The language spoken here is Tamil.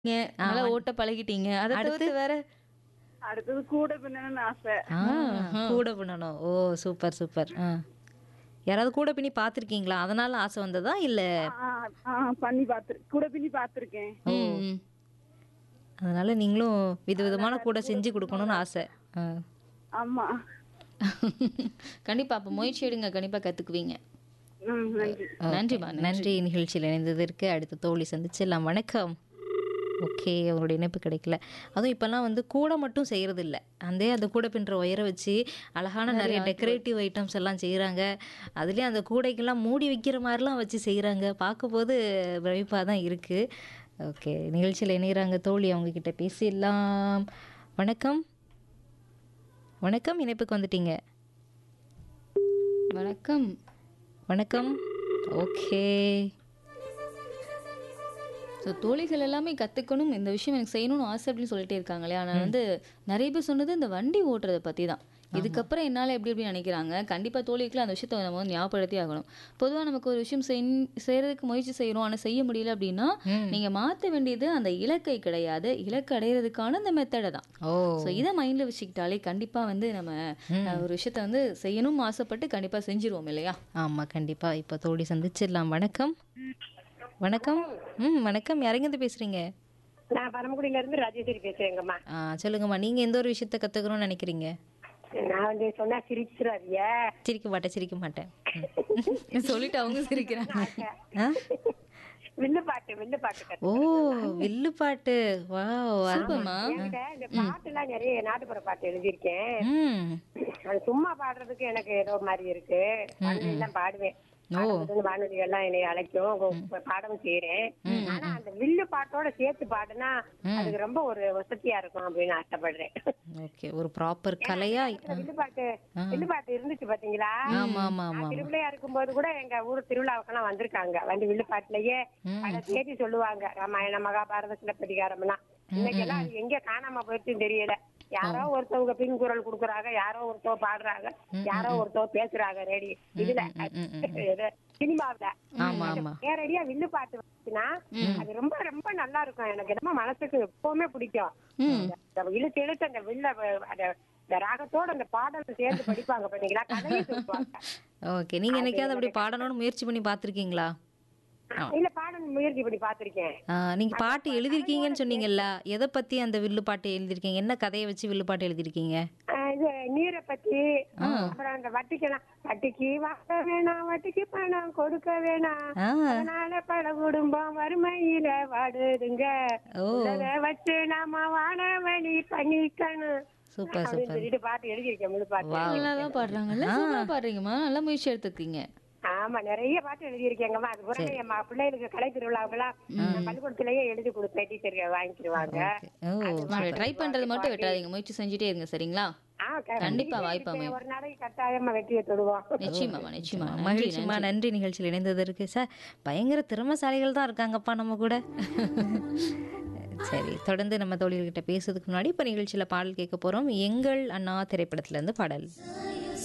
நல்லா ஓட்ட பழகிட்டீங்க அதை தவிர்த்து வேற அடுத்தது கூட பின்னணும்னு ஆசை ஆ, கூட பின்னணும் ஓ சூப்பர் சூப்பர் ஆ யாராவது கூட பின்னி பார்த்துருக்கீங்களா அதனால ஆசை வந்ததா இல்லை ஆ, ஆ, பண்ணி பார்த்து கூட பின்னி பார்த்துருக்கேன் ம். அதனால நீங்களும் விதவிதமான கூட செஞ்சு கொடுக்கணும்னு ஆசை ஆ. ஆமா கண்டிப்பா அப்ப முயற்சி எடுங்க கண்டிப்பா கத்துக்குவீங்க ம் நன்றி நன்றிமா நன்றி நிகழ்ச்சியில் இணைந்ததற்கு அடுத்த தோழி சந்திச்சிடலாம் வணக்கம் ஓகே அவங்களுடைய இணைப்பு கிடைக்கல அதுவும் இப்போல்லாம் வந்து கூடை மட்டும் செய்கிறது இல்லை அந்த அந்த கூடை பின்னுற ஒயரை வச்சு அழகான நிறைய டெக்கரேட்டிவ் ஐட்டம்ஸ் எல்லாம் செய்கிறாங்க அதுலேயும் அந்த கூடைக்கெல்லாம் மூடி வைக்கிற மாதிரிலாம் வச்சு செய்கிறாங்க பார்க்கும்போது பிரமிப்பாக தான் இருக்குது ஓகே நிகழ்ச்சியில் இணைகிறாங்க தோழி அவங்க கிட்ட பேசிடலாம் வணக்கம் வணக்கம் இணைப்புக்கு வந்துட்டீங்க வணக்கம் வணக்கம் ஓகே ஸோ தோழிகள் எல்லாமே கற்றுக்கணும் இந்த விஷயம் எனக்கு செய்யணும்னு ஆசை அப்படின்னு சொல்லிட்டே இருக்காங்களே ஆனால் வந்து நிறைய பேர் சொன்னது இந்த வண்டி ஓட்டுறதை பற்றி தான் இதுக்கப்புறம் என்னால் எப்படி எப்படி நினைக்கிறாங்க கண்டிப்பாக தோழிகளுக்கு அந்த விஷயத்தை நம்ம வந்து ஞாபகப்படுத்தி ஆகணும் பொதுவாக நமக்கு ஒரு விஷயம் செய் செய்கிறதுக்கு முயற்சி செய்கிறோம் ஆனால் செய்ய முடியல அப்படின்னா நீங்கள் மாற்ற வேண்டியது அந்த இலக்கை கிடையாது இலக்கு அடையிறதுக்கான அந்த மெத்தடை தான் ஓ ஸோ இதை மைண்டில் வச்சுக்கிட்டாலே கண்டிப்பாக வந்து நம்ம அஹ், ஒரு விஷயத்த வந்து செய்யணும்னு ஆசைப்பட்டு கண்டிப்பாக செஞ்சிருவோம் இல்லையா ஆமாம் கண்டிப்பாக இப்போ தோழி சந்திச்சிடலாம் வணக்கம் வணக்கம் ம் வணக்கம் யாரெங்கேருந்து பேசுகிறீங்க நான் பரமக்குடியில இருந்து ராஜேஸ்வரி பேசுறேங்கம்மா ஆ சொல்லுங்கம்மா நீங்கள் எந்த ஒரு விஷயத்த கற்றுக்கணும்னு நினைக்கிறீங்க நான் வந்து சொன்னா சிரிச்சிடாதிய சிரிக்க மாட்டேன் சிரிக்க மாட்டேன் சொல்லிட்டு அவங்க சிரிக்கிறாங்க ஆ வில்லு பாட்டு வில்லு பாட்டு கத்து ஓ வில்லு பாட்டு வா சூப்பர்மா என்கிட்ட இந்த பாட்டு எல்லாம் நிறைய நாட்டுப்புற பாட்டு எழுதியிருக்கேன் ம் அது சும்மா பாடுறதுக்கு எனக்கு ஏதோ மாதிரி இருக்கு வானொலி எல்லாம் பாடுவேன் பாடுறதுக்கு வானொலி எல்லாம் என்னை அழைக்கும் உங்க பாடவும் செய்யறேன் ஆனா அந்த வில்லு பாட்டோட சேர்த்து பாடுனா அதுக்கு ரொம்ப ஒரு வசதியா இருக்கும் அப்படின்னு ஆசைப்படுறேன் ஓகே ஒரு ப்ராப்பர் கலையா இந்த வில்லு பாட்டு வில்லு பாட்டு இருந்துச்சு பாத்தீங்களா ஆமா ஆமா ஆமா நான் திருவிழையா இருக்கும்போது கூட எங்க ஊர் திருவிழாவுக்கெல்லாம் வந்திருக்காங்க வந்து வில்லுப்பாட்டுலயே பல தேதி சொல்லுவாங்க ராமாயண மகாபாரத சிலப்பதிகாரம் எல்லாம் இன்னைக்கு எல்லாம் அது எங்க காணாம போயிடுச்சுன்னு தெரியல யாரோ ஒருத்தவங்க பின் குரல் குடுக்குறாங்க யாரோ ஒருத்தவ பாடுறாங்க யாரோ ஒருத்தவ பேசுறாங்க ரேடி இதுல இது சினிமாவுல ஆமா ஆமா நேரடியா வில்லு பாட்டு வந்துச்சுன்னா அது ரொம்ப ரொம்ப நல்லா இருக்கும் எனக்கு என்னமோ மனசுக்கு எப்பவுமே பிடிக்கும் அந்த இழுத்து இழுத்து அந்த வில்ல அந்த இந்த ராகத்தோட அந்த பாடல் சேர்ந்து படிப்பாங்க பாத்தீங்களா கதையை சொல்லுவாங்க ஓகே நீங்கள் என்னைக்காவது அப்படி பாடணும்னு முயற்சி பண்ணி பார்த்துருக்கீங்களா இல்ல பாடல் முயற்சி பண்ணி பாத்திருக்கேன் நீங்கள் பாட்டு எழுதியிருக்கீங்கன்னு சொன்னீங்கல்ல எதை பற்றி அந்த வில்லு பாட்டு எழுதியிருக்கீங்க என்ன கதையை வச்சு வில்லு பாட்டு எழுதியிருக்கீங்க இது நீரை பத்தி அப்புறம் அந்த வட்டிக்கெல்லாம் வட்டிக்கு வாங்க வேணாம் வட்டிக்கு பணம் கொடுக்க வேணாம் ஆ அதனால பல குடும்பம் வறுமையில வாடுதுங்க ஓ உள்ளத வச்சு நாம வானவழி பண்ணிக்கணும் சூப்பர் அப்படின்னு சூப்பர் சொல்லிட்டு பாட்டு எழுதியிருக்கேன் முழு பாட்டு நல்லா தான் பாடுறாங்கல்ல சூப்பரா பாடுறீங்கம்மா நல்லா முயற்சி எடுத்துருக்கீங்க ஆமா நிறைய பாட்டு எழுதியிருக்கேங்கம்மா அது பூரா என் ம- பிள்ளைகளுக்கு கலை திருவிழாவுக்கெல்லாம் நான் பள்ளிக்கூடத்திலேயே எழுதி கொடுப்பேன் டீச்சருக்கு வாங்கிக்கிடுவாங்க ஓ ட்ரை பண்றது மட்டும் விட்டுறாதீங்க முயற்சி செஞ்சுட்டே இருங்க சரிங்களா ஆ, க- கண்டிப்பா வாய்ப்பு அமையும் ஒரு நாளைக்கு கட்டாயமா வெற்றியை தொடுவோம் நிச்சயமாமா நிச்சயமா நன்றி மகிழ்ச்சிமா நன்றி நிகழ்ச்சியில் இணைந்ததற்கு சார் பயங்கர திறமசாலிகள் தான் இருக்காங்கப்பா நம்ம கூட சரி தொடர்ந்து நம்ம தோழிகள்கிட்ட பேசுறதுக்கு முன்னாடி இப்போ நிகழ்ச்சியில் பாடல் கேட்க போகிறோம் எங்கள் அண்ணா திரைப்படத்துலேருந்து பாடல்